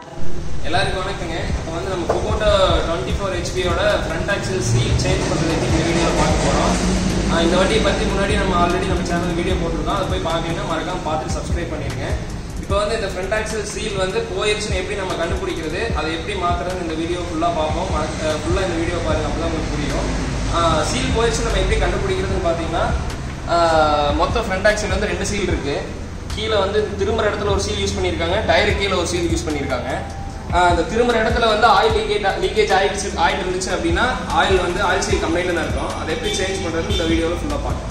எல்லாருக்கும் வணக்கங்க இப்போ வந்து நம்ம குபோட்டோ டுவெண்ட்டி ஃபோர் ஹெச்பியோட ஃப்ரண்ட் ஆக்சில் சீல் சேஞ்ச் பண்ணுறதுக்கு இந்த வீடியோவில் பார்க்க போகிறோம் இந்த வண்டியை பற்றி முன்னாடி நம்ம ஆல்ரெடி நம்ம சேனல் வீடியோ போட்டிருக்கோம் அதை போய் பார்க்கணுன்னா மறக்காம பார்த்து சப்ஸ்கிரைப் பண்ணிடுங்க இப்போ வந்து இந்த ஃப்ரண்ட் ஆக்சில் சீல் வந்து போயிருச்சுன்னு எப்படி நம்ம கண்டுபிடிக்கிறது அதை எப்படி மாற்றுறதுன்னு இந்த வீடியோ ஃபுல்லாக பார்ப்போம் ஃபுல்லாக இந்த வீடியோ பாருங்க அப்போ தான் உங்களுக்கு புரியும் சீல் போயிருச்சு நம்ம எப்படி கண்டுபிடிக்கிறதுன்னு பார்த்தீங்கன்னா ஆஹ் மொத்தம் ஃப்ரண்ட் ஆக்சில் வந்து ரெண்டு சீல் இருக்குது கீழே வந்து திரும்புற இடத்துல ஒரு சீல் யூஸ் பண்ணியிருக்காங்க டயரு கீழே ஒரு சீல் யூஸ் பண்ணியிருக்காங்க ஆஹ் அந்த திரும்புற இடத்துல வந்து ஆயில் லீக்கேஜ் லீக்கேஜ் ஆயிடுச்சு ஆயில் இருந்துச்சு அப்படின்னா ஆயில் வந்து ஆயில் சீல் கம்ப்ளைண்ட் தான் இருக்கும் அதை எப்படி சேஞ்ச் பண்ணுறதுன்னு இந்த வீடியோவில் ஃபுல்லாக பார்க்கலாம்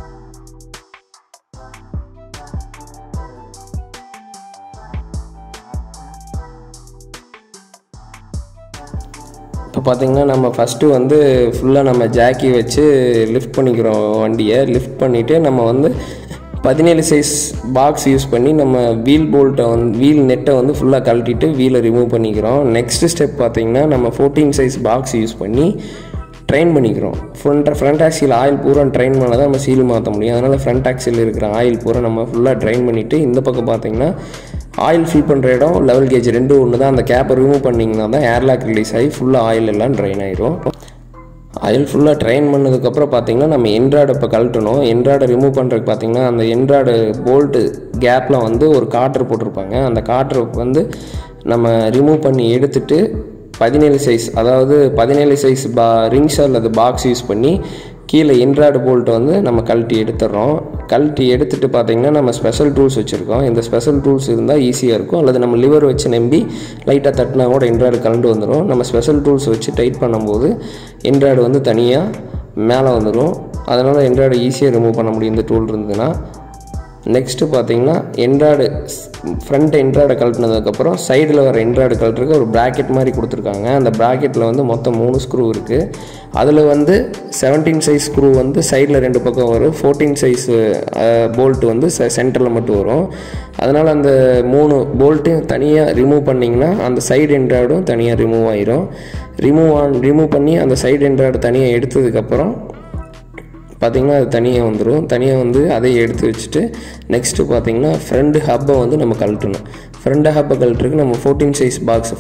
இப்போ பார்த்தீங்கன்னா நம்ம ஃபஸ்ட்டு வந்து ஃபுல்லாக நம்ம ஜாக்கி வச்சு லிஃப்ட் பண்ணிக்கிறோம் வண்டியை லிஃப்ட் பண்ணிவிட்டு நம்ம வந்து பதினேழு சைஸ் பாக்ஸ் யூஸ் பண்ணி நம்ம வீல் போல்ட்டை வந்து வீல் நெட்டை வந்து ஃபுல்லாக கழட்டிட்டு வீலை ரிமூவ் பண்ணிக்கிறோம் நெக்ஸ்ட் ஸ்டெப் பார்த்தீங்கன்னா நம்ம ஃபோர்டீன் சைஸ் பாக்ஸ் யூஸ் பண்ணி ட்ரைன் பண்ணிக்கிறோம் ஃப்ரண்ட் ஃப்ரண்ட் ஆக்சில் ஆயில் பூரா ட்ரைன் பண்ணால் தான் நம்ம சீல் மாற்ற முடியும் அதனால் ஃப்ரண்ட் ஆக்சில் இருக்கிற ஆயில் பூரா நம்ம ஃபுல்லாக ட்ரைன் பண்ணிவிட்டு இந்த பக்கம் பார்த்தீங்கன்னா ஆயில் ஃபில் பண்ணுற இடம் லெவல் கேஜ் ரெண்டும் ஒன்று தான் அந்த கேப்பை ரிமூவ் பண்ணிங்கன்னா தான் ஏர்லாக் ரிலீஸ் ஆகி ஃபுல்லாக ஆயில் எல்லாம் ட்ரைன் ஆயிரும் ஆயில் ஃபுல்லாக ட்ரைன் பண்ணதுக்கப்புறம் பார்த்தீங்கன்னா நம்ம என்ட்ராய்டை இப்போ கழட்டணும் என்ட்ராய்டை ரிமூவ் பண்ணுறதுக்கு பார்த்தீங்கன்னா அந்த என்ட்ராய்டு போல்ட்டு கேப்பில் வந்து ஒரு காட்ரு போட்டிருப்பாங்க அந்த காட்ரு வந்து நம்ம ரிமூவ் பண்ணி எடுத்துட்டு பதினேழு சைஸ் அதாவது பதினேழு சைஸ் பா ரிங்ஸ் அல்லது பாக்ஸ் யூஸ் பண்ணி கீழே என்ட்ராய்டு போல்ட்டை வந்து நம்ம கழட்டி எடுத்துடுறோம் கழட்டி எடுத்துட்டு பார்த்தீங்கன்னா நம்ம ஸ்பெஷல் டூல்ஸ் வச்சுருக்கோம் இந்த ஸ்பெஷல் டூல்ஸ் இருந்தால் ஈஸியாக இருக்கும் அல்லது நம்ம லிவர் வச்சு நம்பி லைட்டாக தட்டினா கூட என்ட்ராய்டு கலண்டு வந்துடும் நம்ம ஸ்பெஷல் டூல்ஸ் வச்சு டைட் பண்ணும்போது என்ட்ராய்டு வந்து தனியாக மேலே வந்துடும் அதனால் என்ட்ராய்டு ஈஸியாக ரிமூவ் பண்ண முடியும் இந்த டூல் இருந்ததுன்னா நெக்ஸ்ட்டு பார்த்தீங்கன்னா என்ட்ராய்டு ஃப்ரண்ட் என்ட்ராய்டை கழட்டினதுக்கப்புறம் சைடில் வர என்ட்ராய்டு கழட்டுறதுக்கு ஒரு ப்ராக்கெட் மாதிரி கொடுத்துருக்காங்க அந்த ப்ராக்கெட்டில் வந்து மொத்தம் மூணு ஸ்க்ரூ இருக்குது அதில் வந்து செவன்டீன் சைஸ் ஸ்க்ரூ வந்து சைடில் ரெண்டு பக்கம் வரும் ஃபோர்டீன் சைஸ் போல்ட் வந்து சென்டரில் மட்டும் வரும் அதனால் அந்த மூணு போல்ட்டையும் தனியாக ரிமூவ் பண்ணிங்கன்னா அந்த சைடு என்ட்ராய்டும் தனியாக ரிமூவ் ஆயிரும் ரிமூவ் ஆன் ரிமூவ் பண்ணி அந்த சைடு என்ட்ராய்டு தனியாக எடுத்ததுக்கப்புறம் பார்த்திங்கன்னா அது தனியாக வந்துடும் தனியாக வந்து அதை எடுத்து வச்சுட்டு நெக்ஸ்ட்டு பார்த்திங்கன்னா ஃப்ரண்ட் ஹப்பை வந்து நம்ம கழட்டணும் ஃப்ரண்ட் ஹப்பை கழட்டுறதுக்கு நம்ம ஃபோர்டீன் சைஸ் பாக்ஸ்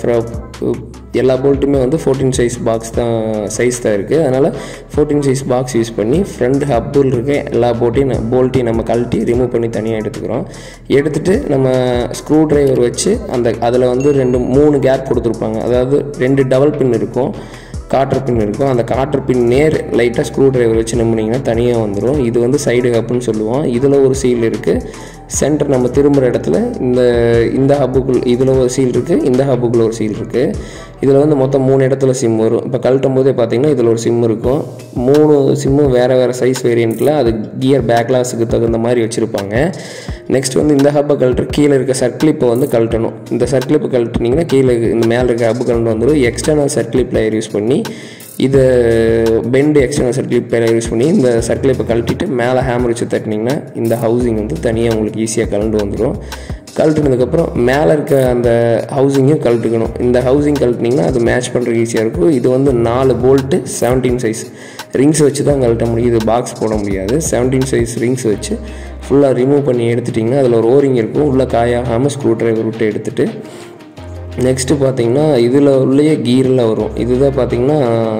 எல்லா போல்ட்டுமே வந்து ஃபோர்டீன் சைஸ் பாக்ஸ் தான் சைஸ் தான் இருக்குது அதனால் ஃபோர்டீன் சைஸ் பாக்ஸ் யூஸ் பண்ணி ஃப்ரண்ட் ஹப்பில் இருக்க எல்லா போல்ட்டையும் போல்ட்டையும் நம்ம கழட்டி ரிமூவ் பண்ணி தனியாக எடுத்துக்கிறோம் எடுத்துகிட்டு நம்ம ஸ்க்ரூ ட்ரைவர் வச்சு அந்த அதில் வந்து ரெண்டு மூணு கேப் கொடுத்துருப்பாங்க அதாவது ரெண்டு டபுள் பின் இருக்கும் காற்று பின் இருக்கும் அந்த காற்று பின் நேர் லைட்டாக ஸ்க்ரூ டிரைவர் வச்சு நம்பினீங்கன்னா தனியாக வந்துடும் இது வந்து சைடு ஹப்புன்னு சொல்லுவோம் இதில் ஒரு சீல் இருக்குது சென்டர் நம்ம திரும்புகிற இடத்துல இந்த இந்த ஹப்புக்குள் இதில் ஒரு சீல் இருக்குது இந்த ஹப்புக்குள்ள ஒரு சீல் இருக்குது இதில் வந்து மொத்தம் மூணு இடத்துல சிம் வரும் இப்போ கழட்டும் போதே பார்த்தீங்கன்னா இதில் ஒரு சிம் இருக்கும் மூணு சிம்மும் வேறு வேறு சைஸ் வேரியண்ட்டில் அது கியர் பேக்லாஸுக்கு தகுந்த மாதிரி வச்சுருப்பாங்க நெக்ஸ்ட் வந்து இந்த ஹப்பை கழட்டு கீழே இருக்க சர்க்ளிப்பை வந்து கழட்டணும் இந்த சர்க்ளிப்பை கழட்டினீங்கன்னா கீழே இந்த மேலே இருக்க ஹப்பு கழண்டு வந்துடும் எக்ஸ்டர்னல் சர்க்ளிப் லேயர் யூஸ் பண்ணி இதை bend external circlip plier use பண்ணி இந்த சர்க்ளிப்பை கழட்டிட்டு மேலே ஹேமர் வச்சு தட்டினீங்கன்னா இந்த ஹவுசிங் வந்து தனியாக உங்களுக்கு ஈஸியாக கலண்டு வந்துடும் கழட்டினதுக்கப்புறம் மேலே இருக்க அந்த ஹவுசிங்கையும் கழட்டுக்கணும் இந்த ஹவுசிங் கழட்டினீங்கன்னா அது மேட்ச் பண்ணுறதுக்கு ஈஸியாக இருக்கும் இது வந்து நாலு போல்ட்டு செவன்டீன் சைஸ் ரிங்ஸ் வச்சு தான் கழட்ட முடியும் இது பாக்ஸ் போட முடியாது செவன்டீன் சைஸ் ரிங்ஸ் வச்சு ஃபுல்லாக ரிமூவ் பண்ணி எடுத்துட்டிங்கன்னா அதில் ஒரு ஓரிங் இருக்கும் உள்ளே காயாகாமல் ஸ்க்ரூ ட்ரைவர் விட்டு எடுத்துகிட்டு நெக்ஸ்ட்டு பார்த்தீங்கன்னா இதில் உள்ளே கீரில் வரும் இதுதான் பார்த்தீங்கன்னா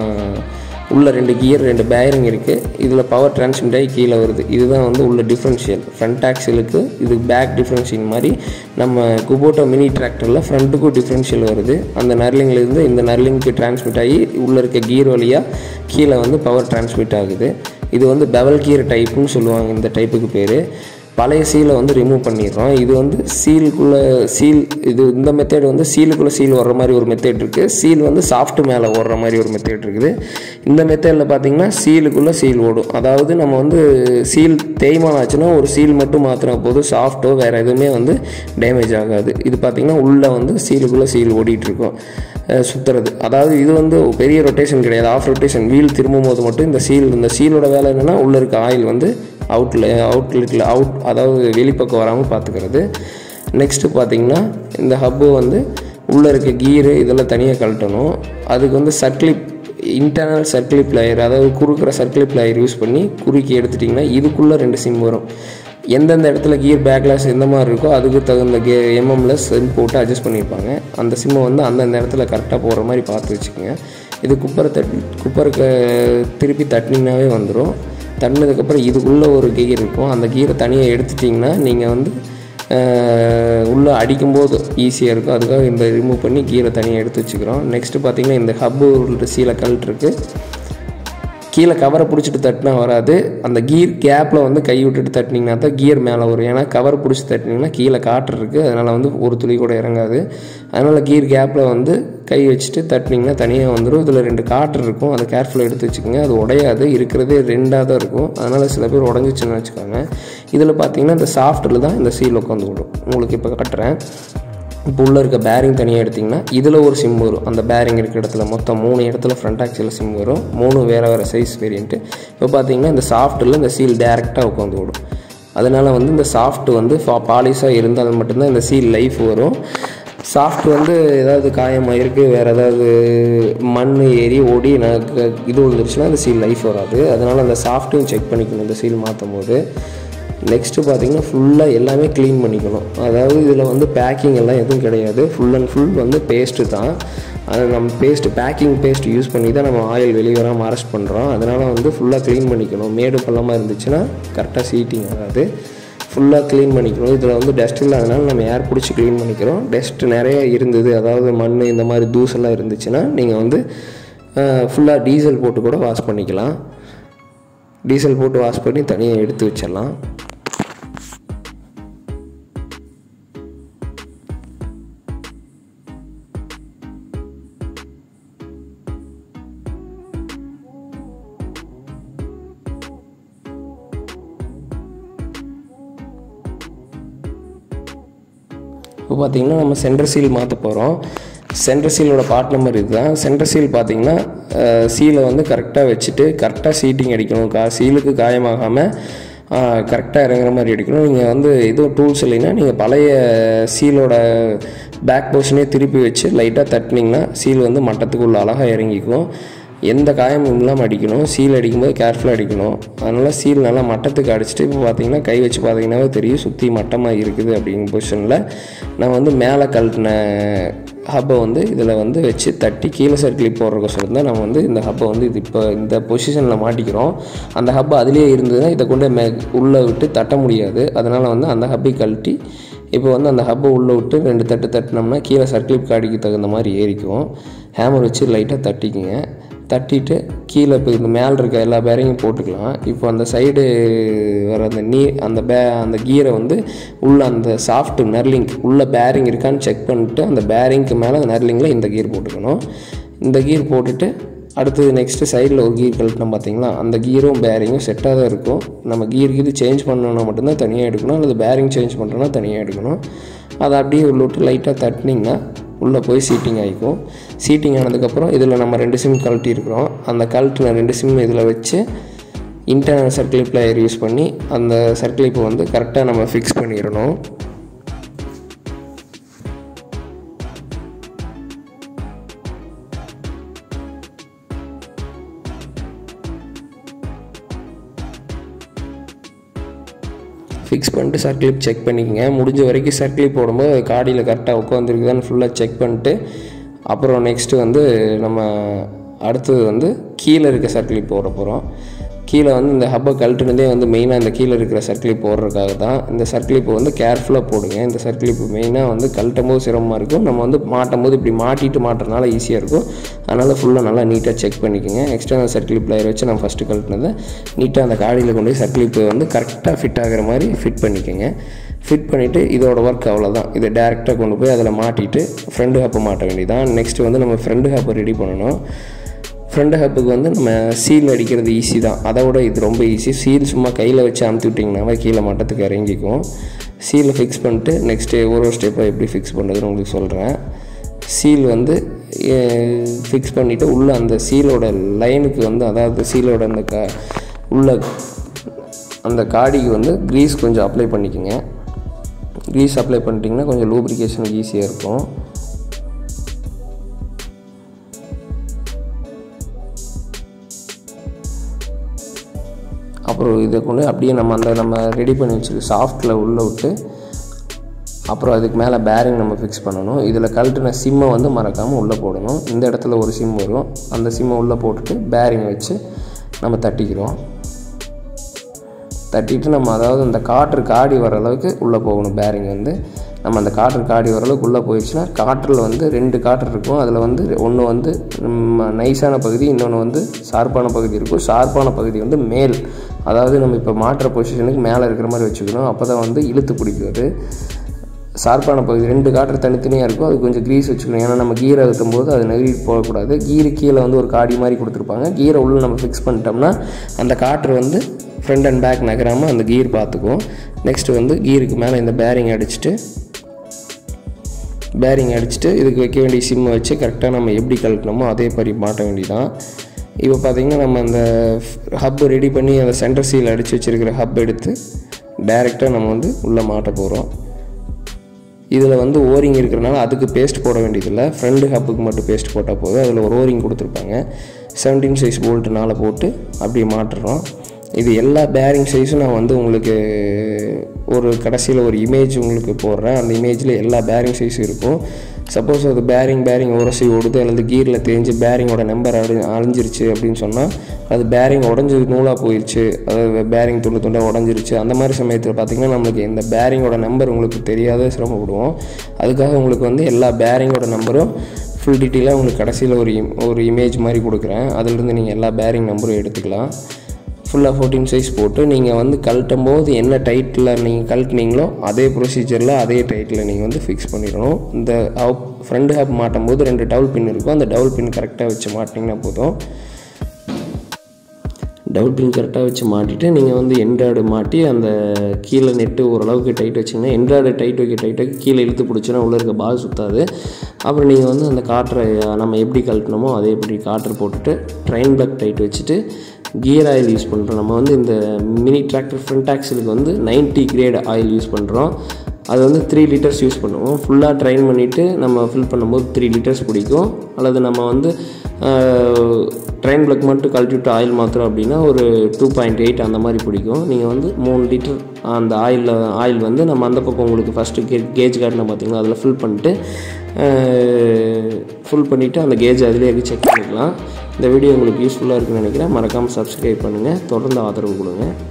உள்ள ரெண்டு கியர் ரெண்டு பேரிங் இருக்குது இதில் பவர் டிரான்ஸ்மிட் ஆகி கீழே வருது இதுதான் வந்து உள்ள டிஃப்ரென்ஷியல் ஃப்ரண்ட் ஆக்சிலுக்கு இது பேக் டிஃப்ரென்ஷியல் மாதிரி நம்ம குபோட்டோ மினி டிராக்டரில் ஃப்ரண்ட்டுக்கும் டிஃப்ரென்ஷியல் வருது அந்த நர்லிங்லேருந்து இந்த நர்லிங்க்கு டிரான்ஸ்மிட் ஆகி உள்ளே இருக்க கீர் வழியாக கீழே வந்து பவர் டிரான்ஸ்மிட் ஆகுது இது வந்து பெவல் கீர் டைப்புன்னு சொல்லுவாங்க இந்த டைப்புக்கு பேர் பழைய சீலை வந்து ரிமூவ் பண்ணிடுறோம் இது வந்து சீலுக்குள்ளே சீல் இது இந்த மெத்தேட் வந்து சீலுக்குள்ளே சீல் வர்ற மாதிரி ஒரு மெத்தேட் இருக்குது சீல் வந்து சாஃப்ட் மேலே ஓடுற மாதிரி ஒரு மெத்தேட் இருக்குது இந்த மெத்தேடில் பார்த்தீங்கன்னா சீலுக்குள்ளே சீல் ஓடும் அதாவது நம்ம வந்து சீல் தேய்மானம் ஆச்சுன்னா ஒரு சீல் மட்டும் மாற்றின போது சாஃப்ட்டோ வேறு எதுவுமே வந்து டேமேஜ் ஆகாது இது பார்த்திங்கன்னா உள்ளே வந்து சீலுக்குள்ளே சீல் ஓடிட்டுருக்கும் சுற்றுறது அதாவது இது வந்து பெரிய ரொட்டேஷன் கிடையாது ஆஃப் ரொட்டேஷன் வீல் திரும்பும் போது மட்டும் இந்த சீல் இந்த சீலோட வேலை என்னென்னா உள்ளே இருக்க ஆயில் வந்து அவுட்ல அவுட்லெட்டில் அவுட் அதாவது வெளிப்பக்கம் வராமல் பார்த்துக்கிறது நெக்ஸ்ட்டு பார்த்தீங்கன்னா இந்த ஹப்பு வந்து உள்ளே இருக்க கீரு இதெல்லாம் தனியாக கழட்டணும் அதுக்கு வந்து சர்க்ளிப் இன்டர்னல் சர்க்கிள் பிளேயர் அதாவது குறுக்கிற சர்க்கிள் பிளேயர் யூஸ் பண்ணி குறுக்கி எடுத்துட்டிங்கன்னா இதுக்குள்ளே ரெண்டு சிம் வரும் எந்தெந்த இடத்துல கியர் பேக்லாஸ் எந்த மாதிரி இருக்கோ அதுக்கு தகுந்த கே எம்எம்ல சிம் போட்டு அட்ஜஸ்ட் பண்ணியிருப்பாங்க அந்த சிம்மை வந்து அந்தந்த இடத்துல கரெக்டாக போகிற மாதிரி பார்த்து வச்சுக்கோங்க இது குப்பரை தட்டி குப்பருக்கு திருப்பி தட்டினீங்கனாவே வந்துடும் தட்டினதுக்கப்புறம் இதுக்குள்ளே ஒரு கீர் இருக்கும் அந்த கீரை தனியாக எடுத்துட்டிங்கன்னா நீங்கள் வந்து உள்ளே அடிக்கும்போது ஈஸியாக இருக்கும் அதுக்காக இந்த ரிமூவ் பண்ணி கீரை தனியாக எடுத்து வச்சுக்கிறோம் நெக்ஸ்ட்டு பார்த்தீங்கன்னா இந்த ஹப்பு சீலை கல்ட் இருக்குது கீழே கவரை பிடிச்சிட்டு தட்டினா வராது அந்த கீர் கேப்பில் வந்து கை விட்டுட்டு தட்டினீங்கன்னா தான் கியர் மேலே வரும் ஏன்னா கவரை பிடிச்சி தட்டினீங்கன்னா கீழே காற்று இருக்குது அதனால் வந்து ஒரு துளி கூட இறங்காது அதனால் கீர் கேப்பில் வந்து கை வச்சுட்டு தட்டினீங்கன்னா தனியாக வந்துடும் இதில் ரெண்டு காற்று இருக்கும் அதை கேர்ஃபுல்லாக எடுத்து வச்சுக்கோங்க அது உடையாது இருக்கிறதே ரெண்டாக தான் இருக்கும் அதனால் சில பேர் உடஞ்சிச்சுன்னு வச்சுக்கோங்க இதில் பார்த்தீங்கன்னா இந்த சாஃப்ட்டில் தான் இந்த சீல் உட்காந்து விடும் உங்களுக்கு இப்போ கட்டுறேன் இப்போ உள்ளே இருக்க பேரிங் தனியாக எடுத்திங்கன்னா இதில் ஒரு சிம் வரும் அந்த பேரிங் இருக்கிற இடத்துல மொத்தம் மூணு இடத்துல ஃப்ரண்ட் ஆக்சில் சிம் வரும் மூணு வேறு வேறு சைஸ் வேரியண்ட்டு இப்போ பார்த்தீங்கன்னா இந்த சாஃப்ட்டில் இந்த சீல் டேரெக்டாக உட்காந்து விடும் அதனால் வந்து இந்த சாஃப்ட் வந்து பாலிஷாக இருந்தால் மட்டும்தான் இந்த சீல் லைஃப் வரும் சாஃப்ட் வந்து ஏதாவது காயமாயிருக்கு வேறு ஏதாவது மண் ஏறி ஓடி எனக்கு இது விழுந்துருச்சுன்னா அந்த சீல் லைஃப் வராது அதனால் அந்த சாஃப்ட்டும் செக் பண்ணிக்கணும் இந்த சீல் மாற்றும் போது நெக்ஸ்ட்டு பார்த்தீங்கன்னா ஃபுல்லாக எல்லாமே க்ளீன் பண்ணிக்கணும் அதாவது இதில் வந்து பேக்கிங் எல்லாம் எதுவும் கிடையாது ஃபுல் அண்ட் ஃபுல் வந்து பேஸ்ட்டு தான் அது நம்ம பேஸ்ட் பேக்கிங் பேஸ்ட் யூஸ் பண்ணி தான் நம்ம ஆயில் வெளியே வராமல் அரெஸ்ட் பண்ணுறோம் அதனால் வந்து ஃபுல்லாக க்ளீன் பண்ணிக்கணும் மேடு பள்ளமாக இருந்துச்சுன்னா கரெக்டாக சீட்டிங் ஆகாது ஃபுல்லாக க்ளீன் பண்ணிக்கணும் இதில் வந்து டஸ்ட் இல்லாதனால நம்ம ஏர் பிடிச்சி க்ளீன் பண்ணிக்கிறோம் டஸ்ட் நிறைய இருந்தது அதாவது மண் இந்த மாதிரி தூசெல்லாம் இருந்துச்சுன்னா நீங்கள் வந்து ஃபுல்லாக டீசல் போட்டு கூட வாஷ் பண்ணிக்கலாம் டீசல் போட்டு வாஷ் பண்ணி தனியாக எடுத்து வச்சிடலாம் இப்போ பார்த்தீங்கன்னா நம்ம சென்டர் சீல் மாற்ற போகிறோம் சென்டர் சீலோட பார்ட் நம்பர் இதுதான் சென்டர் சீல் பார்த்தீங்கன்னா சீலை வந்து கரெக்டாக வச்சுட்டு கரெக்டாக சீட்டிங் அடிக்கணும் கா சீலுக்கு காயமாகாமல் கரெக்டாக இறங்குற மாதிரி அடிக்கணும் நீங்கள் வந்து எதுவும் டூல்ஸ் இல்லைன்னா நீங்கள் பழைய சீலோட பேக் போர்ஷனே திருப்பி வச்சு லைட்டாக தட்டினீங்கன்னா சீல் வந்து மட்டத்துக்குள்ள அழகாக இறங்கிக்கும் எந்த காயமும் இல்லாமல் அடிக்கணும் சீல் அடிக்கும்போது கேர்ஃபுல்லாக அடிக்கணும் அதனால் சீல் நல்லா மட்டத்துக்கு அடிச்சுட்டு இப்போ பார்த்தீங்கன்னா கை வச்சு பார்த்தீங்கன்னாவே தெரியும் சுற்றி மட்டமாக இருக்குது அப்படிங்கிற பொசிஷனில் நான் வந்து மேலே கழட்டின ஹப்பை வந்து இதில் வந்து வச்சு தட்டி கீழே சைடு கிளிப் போடுறக்கோசரம் தான் நம்ம வந்து இந்த ஹப்பை வந்து இது இப்போ இந்த பொசிஷனில் மாட்டிக்கிறோம் அந்த ஹப்பை அதிலே இருந்ததுன்னா இதை கொண்டு மே உள்ளே விட்டு தட்ட முடியாது அதனால் வந்து அந்த ஹப்பை கழட்டி இப்போ வந்து அந்த ஹப்பை உள்ளே விட்டு ரெண்டு தட்டு தட்டினோம்னா கீழே சர்க்கிளிப் காடிக்கு தகுந்த மாதிரி ஏறிக்கும் ஹேமர் வச்சு லைட்டாக தட்டிக்குங்க தட்டிட்டு கீழே இப்போ இந்த மேலே இருக்க எல்லா பேரையும் போட்டுக்கலாம் இப்போ அந்த சைடு வர அந்த நீ அந்த பே அந்த கீரை வந்து உள்ள அந்த சாஃப்ட் நர்லிங் உள்ள பேரிங் இருக்கான்னு செக் பண்ணிட்டு அந்த பேரிங்க்கு மேலே அந்த நர்லிங்கில் இந்த கீர் போட்டுக்கணும் இந்த கீர் போட்டுட்டு அடுத்தது நெக்ஸ்ட்டு சைடில் ஒரு கீர் கழட்டினோம் பார்த்தீங்களா அந்த கீரும் பேரிங்கும் செட்டாக தான் இருக்கும் நம்ம கீர் கீது சேஞ்ச் பண்ணணும்னா மட்டும்தான் தனியாக எடுக்கணும் அல்லது பேரிங் சேஞ்ச் பண்ணுறோன்னா தனியாக எடுக்கணும் அதை அப்படியே உள்ள விட்டு லைட்டாக தட்டினீங்கன்னா உள்ளே போய் சீட்டிங் ஆகிக்கும் சீட்டிங் ஆனதுக்கப்புறம் இதில் நம்ம ரெண்டு சிம் கழட்டி இருக்கிறோம் அந்த கழட்டின ரெண்டு சிம் இதில் வச்சு இன்டர்னல் சர்க்கிள் பிளேயர் யூஸ் பண்ணி அந்த சர்க்கிளிப்பை வந்து கரெக்டாக நம்ம ஃபிக்ஸ் பண்ணிடணும் ஃபிக்ஸ் பண்ணிட்டு சர்க்கிளிப் செக் பண்ணிக்கோங்க முடிஞ்ச வரைக்கும் சர்க்கிளிப் போடும்போது காடியில் கரெக்டாக உட்காந்துருக்குதான்னு ஃபுல்லாக செக் பண்ணிட்டு அப்புறம் நெக்ஸ்ட்டு வந்து நம்ம அடுத்தது வந்து கீழே இருக்க சர்க்கிளிப் போட போகிறோம் கீழே வந்து இந்த ஹப்பை கழட்டுனதே வந்து மெயினாக இந்த கீழே இருக்கிற சர்க்கிளிப் போடுறதுக்காக தான் இந்த சர்க்கிளிப்பை வந்து கேர்ஃபுல்லாக போடுங்க இந்த சர்க்கிளிப்பு மெயினாக வந்து கழட்டும் போது சிரமமாக இருக்கும் நம்ம வந்து மாட்டும் போது இப்படி மாட்டிட்டு மாட்டுறதுனால ஈஸியாக இருக்கும் அதனால் ஃபுல்லாக நல்லா நீட்டாக செக் பண்ணிக்கோங்க எக்ஸ்டர்னல் சர்க்கிளிப் பிளேயர் வச்சு நான் ஃபஸ்ட்டு கழட்டினதை நீட்டாக அந்த காடியில் கொண்டு போய் சர்க்கிளிப்பு வந்து கரெக்டாக ஃபிட் ஆகிற மாதிரி ஃபிட் பண்ணிக்கோங்க ஃபிட் பண்ணிவிட்டு இதோட ஒர்க் அவ்வளோதான் இதை டேரெக்டாக கொண்டு போய் அதில் மாட்டிட்டு ஃப்ரெண்டு ஹப்பை மாட்ட வேண்டியதான் நெக்ஸ்ட்டு வந்து நம்ம ஃப்ரெண்டு ஹப்பை ரெடி பண்ணணும் ஃப்ரண்ட் ஹப்புக்கு வந்து நம்ம சீல் அடிக்கிறது ஈஸி தான் அதை விட இது ரொம்ப ஈஸி சீல் சும்மா கையில் வச்சு அமுத்தி விட்டிங்கனாவே கீழே மட்டத்துக்கு இறங்கிக்கும் சீலை ஃபிக்ஸ் பண்ணிட்டு நெக்ஸ்ட்டு ஒரு ஒரு ஸ்டெப்பாக எப்படி ஃபிக்ஸ் பண்ணுறதுன்னு உங்களுக்கு சொல்கிறேன் சீல் வந்து ஃபிக்ஸ் பண்ணிவிட்டு உள்ளே அந்த சீலோட லைனுக்கு வந்து அதாவது சீலோட அந்த க உள்ள அந்த காடிக்கு வந்து க்ரீஸ் கொஞ்சம் அப்ளை பண்ணிக்கோங்க க்ரீஸ் அப்ளை பண்ணிட்டிங்கன்னா கொஞ்சம் லூப்ரிகேஷனுக்கு ஈஸியாக இருக்கும் அப்புறம் ஒரு இதை கொண்டு அப்படியே நம்ம அந்த நம்ம ரெடி பண்ணி வச்சுருக்க சாஃப்ட்டில் உள்ளே விட்டு அப்புறம் அதுக்கு மேலே பேரிங் நம்ம ஃபிக்ஸ் பண்ணணும் இதில் கழட்டின சிம்மை வந்து மறக்காமல் உள்ளே போடணும் இந்த இடத்துல ஒரு சிம் வரும் அந்த சிம்மை உள்ளே போட்டுட்டு பேரிங் வச்சு நம்ம தட்டிக்கிறோம் தட்டிட்டு நம்ம அதாவது அந்த காற்று காடி வர அளவுக்கு உள்ளே போகணும் பேரிங் வந்து நம்ம அந்த காற்று காடி வர அளவுக்கு உள்ளே போயிடுச்சுன்னா காற்றில் வந்து ரெண்டு காற்று இருக்கும் அதில் வந்து ஒன்று வந்து நைஸான பகுதி இன்னொன்று வந்து ஷார்ப்பான பகுதி இருக்கும் ஷார்ப்பான பகுதி வந்து மேல் அதாவது நம்ம இப்போ மாற்ற பொசிஷனுக்கு மேலே இருக்கிற மாதிரி வச்சுக்கணும் அப்போ தான் வந்து இழுத்து பிடிக்கிறது ஷார்ப்பான பகுதி ரெண்டு காற்று தனித்தனியாக இருக்கும் அது கொஞ்சம் க்ரீஸ் வச்சுக்கணும் ஏன்னா நம்ம கீரை அழுத்தும் போது அது நெருங்கி போகக்கூடாது கீரு கீழே வந்து ஒரு காடி மாதிரி கொடுத்துருப்பாங்க கீரை உள்ளே நம்ம ஃபிக்ஸ் பண்ணிட்டோம்னா அந்த காற்று வந்து ஃப்ரண்ட் அண்ட் பேக் நகராமல் அந்த கீர் பார்த்துக்கும் நெக்ஸ்ட்டு வந்து கீருக்கு மேலே இந்த பேரிங் அடிச்சுட்டு பேரிங் அடிச்சுட்டு இதுக்கு வைக்க வேண்டிய சிம்மை வச்சு கரெக்டாக நம்ம எப்படி கழட்டினோமோ அதே மாதிரி மாட்ட வேண்டியதான் இப்போ பார்த்திங்கன்னா நம்ம அந்த ஹப் ரெடி பண்ணி அந்த சென்டர் சீல் அடித்து வச்சுருக்கிற ஹப் எடுத்து டைரெக்டாக நம்ம வந்து உள்ளே மாட்ட போகிறோம் இதில் வந்து ஓரிங் இருக்கிறனால அதுக்கு பேஸ்ட் போட வேண்டியதில்லை ஃப்ரண்ட் ஹப்புக்கு மட்டும் பேஸ்ட் போட்டால் போதும் அதில் ஒரு ஓரிங் கொடுத்துருப்பாங்க செவன்டீன் சைஸ் போல்ட்டு நாளை போட்டு அப்படியே மாட்டுறோம் இது எல்லா பேரிங் சைஸும் நான் வந்து உங்களுக்கு ஒரு கடைசியில் ஒரு இமேஜ் உங்களுக்கு போடுறேன் அந்த இமேஜில் எல்லா பேரிங் சைஸும் இருக்கும் சப்போஸ் அது பேரிங் பேரிங் உரசி ஓடுது அல்லது கீரில் தேஞ்சு பேரிங்கோட நம்பர் அழி அழிஞ்சிருச்சு அப்படின்னு சொன்னால் அது பேரிங் உடஞ்சி நூலாக போயிடுச்சு அதாவது பேரிங் துண்டு துண்டாக உடஞ்சிருச்சு அந்த மாதிரி சமயத்தில் பார்த்திங்கன்னா நம்மளுக்கு இந்த பேரிங்கோட நம்பர் உங்களுக்கு தெரியாத சிரமப்படுவோம் அதுக்காக உங்களுக்கு வந்து எல்லா பேரிங்கோட நம்பரும் ஃபுல் டீட்டெயிலாக உங்களுக்கு கடைசியில் ஒரு im- ஒரு இமேஜ் மாதிரி கொடுக்குறேன் அதிலிருந்து நீங்கள் எல்லா பேரிங் நம்பரும் எடுத்துக்கலாம் ஃபுல்லாக ஃபோர்டீன் சைஸ் போட்டு நீங்கள் வந்து கழட்டும் போது என்ன டைட்டில் நீங்கள் கழட்டினீங்களோ அதே ப்ரொசீஜரில் அதே டைட்டில் நீங்கள் வந்து ஃபிக்ஸ் பண்ணிடணும் இந்த ஹப் ஃப்ரண்ட் ஹப் மாட்டும் போது ரெண்டு டவுல் பின் இருக்கும் அந்த டவுல் பின் கரெக்டாக வச்சு மாட்டிங்கன்னா போதும் டபுள் பின் கரெக்டாக வச்சு மாட்டிட்டு நீங்கள் வந்து என்ட்ராய்டு மாட்டி அந்த கீழே நெட்டு ஓரளவுக்கு டைட் வச்சிங்கன்னா என்ட்ராய்டு டைட் வைக்க டைட் வைக்க கீழே இழுத்து பிடிச்சினா உள்ளே இருக்க பால் சுத்தாது அப்புறம் நீங்கள் வந்து அந்த காற்றை நம்ம எப்படி கழட்டினோமோ அதே எப்படி காற்று போட்டுட்டு ட்ரெயின் பிளக் டைட் வச்சுட்டு கியர் ஆயில் யூஸ் பண்ணுறோம் நம்ம வந்து இந்த மினி டிராக்டர் ஃப்ரண்ட் ஆக்சிலுக்கு வந்து 90 கிரேட் ஆயில் யூஸ் பண்ணுறோம் அது வந்து த்ரீ லிட்டர்ஸ் யூஸ் பண்ணுவோம் ஃபுல்லாக ட்ரைன் பண்ணிவிட்டு நம்ம ஃபில் பண்ணும்போது த்ரீ லிட்டர்ஸ் பிடிக்கும் அல்லது நம்ம வந்து ட்ரெயின் பிளக் மட்டும் கழட்டி விட்டு ஆயில் மாத்திரம் அப்படின்னா ஒரு டூ பாயிண்ட் எயிட் அந்த மாதிரி பிடிக்கும் நீங்கள் வந்து மூணு லிட்டர் அந்த ஆயிலில் ஆயில் வந்து நம்ம அந்த பக்கம் உங்களுக்கு ஃபஸ்ட்டு கே கேஜ் காட்டின பார்த்தீங்களா அதில் ஃபில் பண்ணிட்டு ஃபுல் பண்ணிவிட்டு அந்த கேஜ் அதிலே செக் பண்ணிக்கலாம் இந்த வீடியோ உங்களுக்கு யூஸ்ஃபுல்லாக இருக்குன்னு நினைக்கிறேன் மறக்காமல் சப்ஸ்கிரைப் பண்ணுங்கள் தொடர்ந்து ஆதரவு கொடுங்க